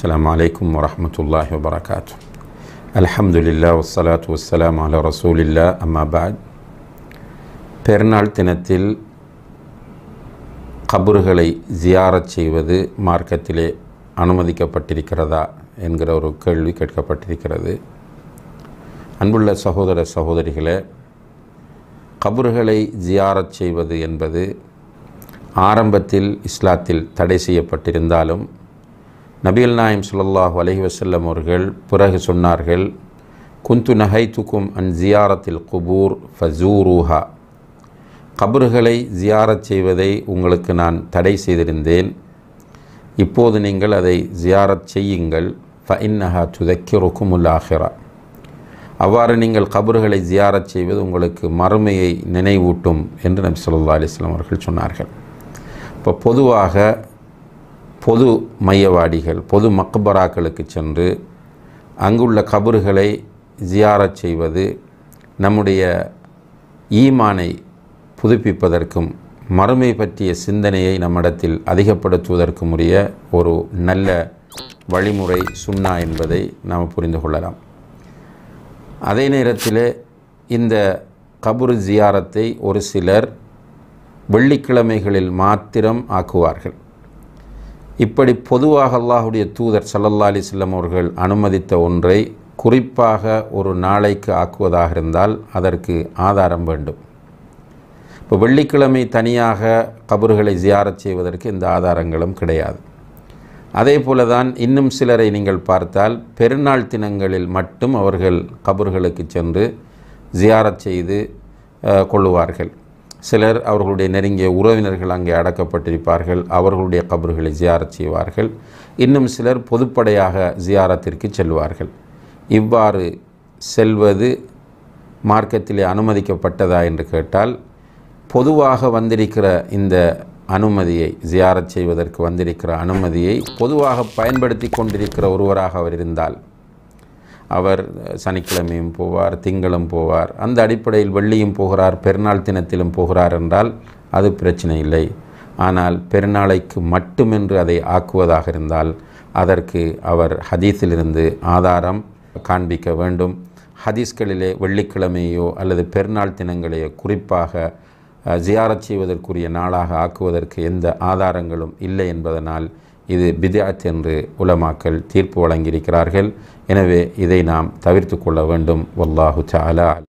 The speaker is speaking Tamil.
السلام عليكم ورحمة الله وبركاته الحمد لله والصلاة والسلام على رسول الله أما بعد பெருநாள் தினத்தில் கபறுகளை ஜியாரத் செய்வது மார்க்கத்திலே அனுமதிக்கப்பட்டிருக்கிறதா என்கிற ஒரு கேள்வி கேட்கப்பட்டிருக்கிறது அன்புள்ள சகோதர சகோதரிகளே கபறுகளை ஜியாரத் செய்வது என்பது ஆரம்பத்தில் இஸ்லாத்தில் தடை செய்யப்பட்டிருந்தாலும் நபிகள் நாயம் ஸல்லல்லாஹு அலைஹி வஸல்லம் அவர்கள் பிறகு சொன்னார்கள் குந்து நஹைத்துக்கும் அன் ஜியாரத்தில் குபூர் ஃபசூருஹா கபறுகளை ஜியாரத் செய்வதை உங்களுக்கு நான் தடை செய்திருந்தேன் இப்போது நீங்கள் அதை ஜியாரத் செய்யுங்கள் ஃப இன்னஹா துதக்கிருக்குமுல் ஆஹிரா அவ்வாறு நீங்கள் கபறுகளை ஜியாரத் செய்வது உங்களுக்கு மறுமையை நினைவூட்டும் என்று நபி ஸல்லல்லாஹு அலைஹி வஸல்லம் அவர்கள் சொன்னார்கள் இப்போ பொதுவாக பொது மையவாடிகள் பொது மக்பராக்களுக்கு சென்று அங்குள்ள கபறுகளை ஜியாரத் செய்வது நம்முடைய ஈமானை புதுப்பிப்பதற்கும் மறுமை பற்றிய சிந்தனையை நம்மிடத்தில் அதிகப்படுத்துவதற்கும் உரிய ஒரு நல்ல வழிமுறை சுன்னா என்பதை நாம் புரிந்து கொள்ளலாம் அதே நேரத்தில் இந்த கபுரு ஜியாரத்தை ஒரு சிலர் வெள்ளிக்கிழமைகளில் மாத்திரம் ஆக்குவார்கள் இப்படி பொதுவாக அல்லாஹுடைய தூதர் சல்லல்லா அலிஸ்லம் அவர்கள் அனுமதித்த ஒன்றை குறிப்பாக ஒரு நாளைக்கு ஆக்குவதாக இருந்தால் அதற்கு ஆதாரம் வேண்டும் இப்போ வெள்ளிக்கிழமை தனியாக கபறுகளை ஜியாரத் செய்வதற்கு இந்த ஆதாரங்களும் கிடையாது அதே போல தான் இன்னும் சிலரை நீங்கள் பார்த்தால் பெருநாள் தினங்களில் மட்டும் அவர்கள் கபறுகளுக்கு சென்று ஜியாரத் செய்து கொள்ளுவார்கள் சிலர் அவர்களுடைய நெருங்கிய உறவினர்கள் அங்கே அடக்கப்பட்டிருப்பார்கள் அவர்களுடைய கபறுகளை ஜியாரத் செய்வார்கள் இன்னும் சிலர் பொதுப்படையாக ஜியாரத்திற்கு செல்வார்கள் இவ்வாறு செல்வது மார்க்கத்திலே அனுமதிக்கப்பட்டதா என்று கேட்டால் பொதுவாக வந்திருக்கிற இந்த அனுமதியை ஜியாரத் செய்வதற்கு வந்திருக்கிற அனுமதியை பொதுவாக பயன்படுத்தி கொண்டிருக்கிற ஒருவராக அவர் இருந்தால் அவர் சனிக்கிழமையும் போவார் திங்களும் போவார் அந்த அடிப்படையில் வெள்ளியும் போகிறார் பெருநாள் தினத்திலும் போகிறார் என்றால் அது பிரச்சனை இல்லை ஆனால் பெருநாளைக்கு மட்டுமென்று அதை ஆக்குவதாக இருந்தால் அதற்கு அவர் ஹதீஸிலிருந்து ஆதாரம் காண்பிக்க வேண்டும் ஹதீஸ்களிலே வெள்ளிக்கிழமையோ அல்லது பெருநாள் தினங்களையோ குறிப்பாக ஜியாரத் செய்வதற்குரிய நாளாக ஆக்குவதற்கு எந்த ஆதாரங்களும் இல்லை என்பதனால் இது பிதாத் என்று உலமாக்கள் தீர்ப்பு வழங்கியிருக்கிறார்கள் எனவே இதை நாம் தவிர்த்து கொள்ள வேண்டும் வல்லாஹு சாலா